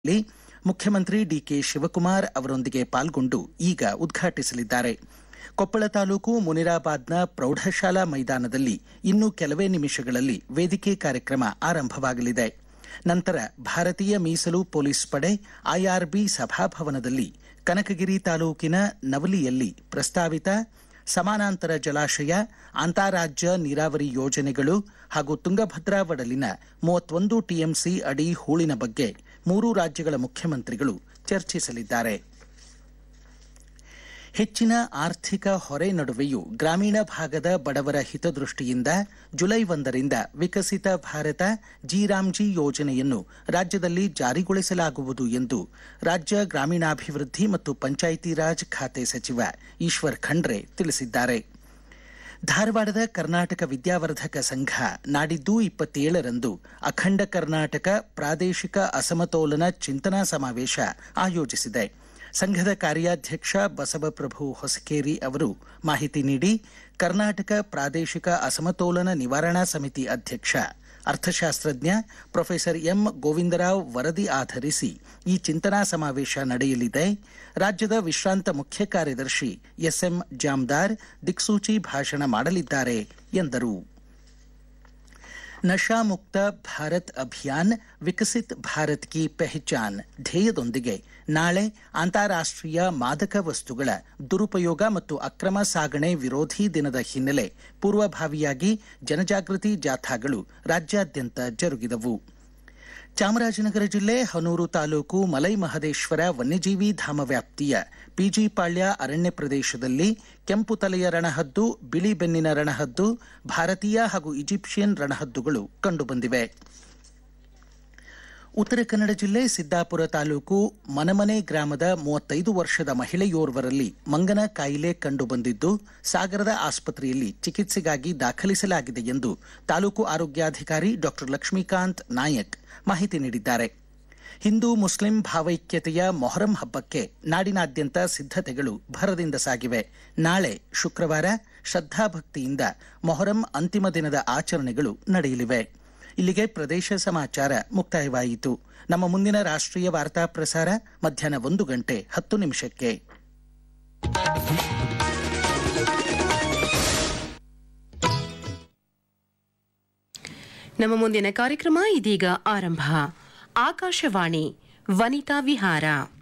ಲಿ ಮುಖ್ಯಮಂತ್ರಿ ಡಿಕೆ ಶಿವಕುಮಾರ್ ಅವರೊಂದಿಗೆ ಪಾಲ್ಗೊಂಡು ಈಗ ಉದ್ಘಾಟಿಸಲಿದ್ದಾರೆ ಕೊಪ್ಪಳ ತಾಲೂಕು ಮುನಿರಾಬಾದ್ನ ಪ್ರೌಢಶಾಲಾ ಮೈದಾನದಲ್ಲಿ ಇನ್ನು ಕೆಲವೇ ನಿಮಿಷಗಳಲ್ಲಿ ವೇದಿಕೆ ಕಾರ್ಯಕ್ರಮ ಆರಂಭವಾಗಲಿದೆ ನಂತರ ಭಾರತೀಯ ಮೀಸಲು ಪೊಲೀಸ್ ಪಡೆ ಐಆರ್ಬಿ ಸಭಾಭವನದಲ್ಲಿ ಕನಕಗಿರಿ ತಾಲೂಕಿನ ನವಲಿಯಲ್ಲಿ ಪ್ರಸ್ತಾವಿತ ಸಮಾನಾಂತರ ಜಲಾಶಯ ಅಂತಾರಾಜ್ಯ ನೀರಾವರಿ ಯೋಜನೆಗಳು ಹಾಗೂ ತುಂಗಭದ್ರಾ ಒಡಲಿನ ಮೂವತ್ತೊಂದು ಟಿಎಂಸಿ ಅಡಿ ಹೂಳಿನ ಬಗ್ಗೆ ಮೂರೂ ರಾಜ್ಯಗಳ ಮುಖ್ಯಮಂತ್ರಿಗಳು ಚರ್ಚಿಸಲಿದ್ದಾರೆ ಹೆಚ್ಚಿನ ಆರ್ಥಿಕ ಹೊರೆ ನಡುವೆಯೂ ಗ್ರಾಮೀಣ ಭಾಗದ ಬಡವರ ಹಿತದೃಷ್ಟಿಯಿಂದ ಜುಲೈ ಒಂದರಿಂದ ವಿಕಸಿತ ಭಾರತ ಜಿರಾಮ್ಜಿ ಯೋಜನೆಯನ್ನು ರಾಜ್ಯದಲ್ಲಿ ಜಾರಿಗೊಳಿಸಲಾಗುವುದು ಎಂದು ರಾಜ್ಯ ಗ್ರಾಮೀಣಾಭಿವೃದ್ಧಿ ಮತ್ತು ಪಂಚಾಯಿತಿ ರಾಜ್ ಖಾತೆ ಸಚಿವ ಈಶ್ವರ್ ಖಂಡ್ರೆ ತಿಳಿಸಿದ್ದಾರೆ ಧಾರವಾಡದ ಕರ್ನಾಟಕ ವಿದ್ಯಾವರ್ಧಕ ಸಂಘ ನಾಡಿದ್ದು ಇಪ್ಪತ್ತೇಳರಂದು ಅಖಂಡ ಕರ್ನಾಟಕ ಪ್ರಾದೇಶಿಕ ಅಸಮತೋಲನ ಚಿಂತನಾ ಸಮಾವೇಶ ಆಯೋಜಿಸಿದೆ ಸಂಘದ ಕಾರ್ಯಾಧ್ಯಕ್ಷ ಬಸವಪ್ರಭು ಹೊಸಕೇರಿ ಅವರು ಮಾಹಿತಿ ನೀಡಿ ಕರ್ನಾಟಕ ಪ್ರಾದೇಶಿಕ ಅಸಮತೋಲನ ನಿವಾರಣಾ ಸಮಿತಿ ಅಧ್ಯಕ್ಷ ಅರ್ಥಶಾಸ್ತ್ರಜ್ಞ ಪ್ರೊಫೆಸರ್ ಎಂ ಗೋವಿಂದರಾವ್ ವರದಿ ಆಧರಿಸಿ ಈ ಚಿಂತನಾ ಸಮಾವೇಶ ನಡೆಯಲಿದೆ ರಾಜ್ಯದ ವಿಶ್ರಾಂತ ಮುಖ್ಯ ಕಾರ್ಯದರ್ಶಿ ಎಸ್ಎಂ ಜಾಮ್ದಾರ್ ದಿಕ್ಸೂಚಿ ಭಾಷಣ ಮಾಡಲಿದ್ದಾರೆ ಎಂದರು ನಶಾ ಮುಕ್ತ ಭಾರತ್ ಅಭಿಯಾನ್ ವಿಕಸಿತ್ ಭಾರತ್ ಕಿ ಪೆಹಚಾನ್ ಧ್ಯೇಯದೊಂದಿಗೆ ನಾಳೆ ಅಂತಾರಾಷ್ಟ್ರೀಯ ಮಾದಕ ವಸ್ತುಗಳ ದುರುಪಯೋಗ ಮತ್ತು ಅಕ್ರಮ ಸಾಗಣೆ ವಿರೋಧಿ ದಿನದ ಹಿನ್ನೆಲೆ ಪೂರ್ವಭಾವಿಯಾಗಿ ಜನಜಾಗೃತಿ ಜಾಥಾಗಳು ರಾಜ್ಯಾದ್ಯಂತ ಜರುಗಿದವು ಚಾಮರಾಜನಗರ ಜಿಲ್ಲೆ ಹನೂರು ತಾಲೂಕು ಮಲೈ ಮಹದೇಶ್ವರ ವನ್ಯಜೀವಿ ಧಾಮ ವ್ಯಾಪ್ತಿಯ ಪಿಜಿಪಾಳ್ಯ ಅರಣ್ಯ ಪ್ರದೇಶದಲ್ಲಿ ಕೆಂಪು ತಲೆಯ ರಣಹದ್ದು ಬಿಳಿ ಬೆನ್ನಿನ ರಣಹದ್ದು ಭಾರತೀಯ ಹಾಗೂ ಈಜಿಪ್ಷಿಯನ್ ರಣಹದ್ದುಗಳು ಕಂಡುಬಂದಿವೆ ಉತ್ತರ ಕನ್ನಡ ಜಿಲ್ಲೆ ಸಿದ್ದಾಪುರ ತಾಲೂಕು ಮನಮನೆ ಗ್ರಾಮದ ಮೂವತ್ತೈದು ವರ್ಷದ ಮಹಿಳೆಯೋರ್ವರಲ್ಲಿ ಮಂಗನ ಕಾಯಿಲೆ ಕಂಡುಬಂದಿದ್ದು ಸಾಗರದ ಆಸ್ಪತ್ರೆಯಲ್ಲಿ ಚಿಕಿತ್ಸೆಗಾಗಿ ದಾಖಲಿಸಲಾಗಿದೆ ಎಂದು ತಾಲೂಕು ಆರೋಗ್ಯಾಧಿಕಾರಿ ಡಾಕ್ಟರ್ ಲಕ್ಷ್ಮೀಕಾಂತ್ ನಾಯಕ್ ಮಾಹಿತಿ ನೀಡಿದ್ದಾರೆ ಹಿಂದೂ ಮುಸ್ಲಿಂ ಭಾವೈಕ್ಯತೆಯ ಮೊಹರಂ ಹಬ್ಬಕ್ಕೆ ನಾಡಿನಾದ್ಯಂತ ಸಿದ್ಧತೆಗಳು ಭರದಿಂದ ಸಾಗಿವೆ ನಾಳೆ ಶುಕ್ರವಾರ ಶ್ರದ್ಧಾಭಕ್ತಿಯಿಂದ ಮೊಹರಂ ಅಂತಿಮ ದಿನದ ಆಚರಣೆಗಳು ನಡೆಯಲಿವೆ ಇಲ್ಲಿಗೆ ಪ್ರದೇಶ ಸಮಾಚಾರ ಮುಕ್ತಾಯವಾಯಿತು ನಮ್ಮ ಮುಂದಿನ ರಾಷ್ಟ್ರೀಯ ವಾರ್ತಾ ಪ್ರಸಾರ ಮಧ್ಯಾಹ್ನ ಒಂದು ಗಂಟೆ ಹತ್ತು ನಿಮಿಷಕ್ಕೆ ನಮ್ಮ ಮುಂದಿನ ಕಾರ್ಯಕ್ರಮ ಇದೀಗ ಆರಂಭ ಆಕಾಶವಾಣಿ ವನಿತಾ ವಿಹಾರ